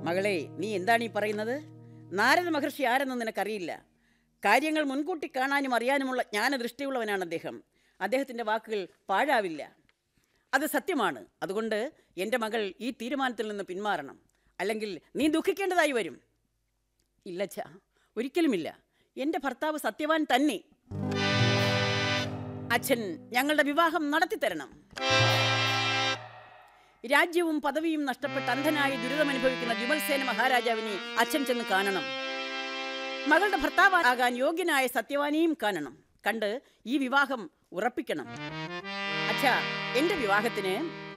മകളെ നീ എന്താണ് ഈ പറയുന്നത് നാരദ മഹർഷി ആരെന്ന് നിനക്കറിയില്ല കാര്യങ്ങൾ മുൻകൂട്ടി കാണാനും അറിയാനുമുള്ള ജ്ഞാനദൃഷ്ടിയുള്ളവനാണ് അദ്ദേഹം അദ്ദേഹത്തിൻ്റെ വാക്കുകൾ പാഴാവില്ല അത് സത്യമാണ് അതുകൊണ്ട് എൻ്റെ മകൾ ഈ തീരുമാനത്തിൽ നിന്ന് പിന്മാറണം അല്ലെങ്കിൽ നീ ദുഃഖിക്കേണ്ടതായി വരും ഇല്ലച്ച ഒരിക്കലുമില്ല എൻ്റെ ഭർത്താവ് സത്യവാൻ തന്നെ അച്ഛൻ ഞങ്ങളുടെ വിവാഹം നടത്തിത്തരണം രാജ്യവും പദവിയും നഷ്ടപ്പെട്ട് അന്ധനായി ദുരിതമനുഭവിക്കുന്ന വിമൽസേന മഹാരാജാവിനെ അച്ഛൻ ചെന്ന് കാണണം മകളുടെ ഭർത്താവാകാൻ യോഗ്യനായ സത്യവാനിയും കാണണം കണ്ട് ഈ വിവാഹം ഉറപ്പിക്കണം അച്ഛാ എന്റെ വിവാഹത്തിന്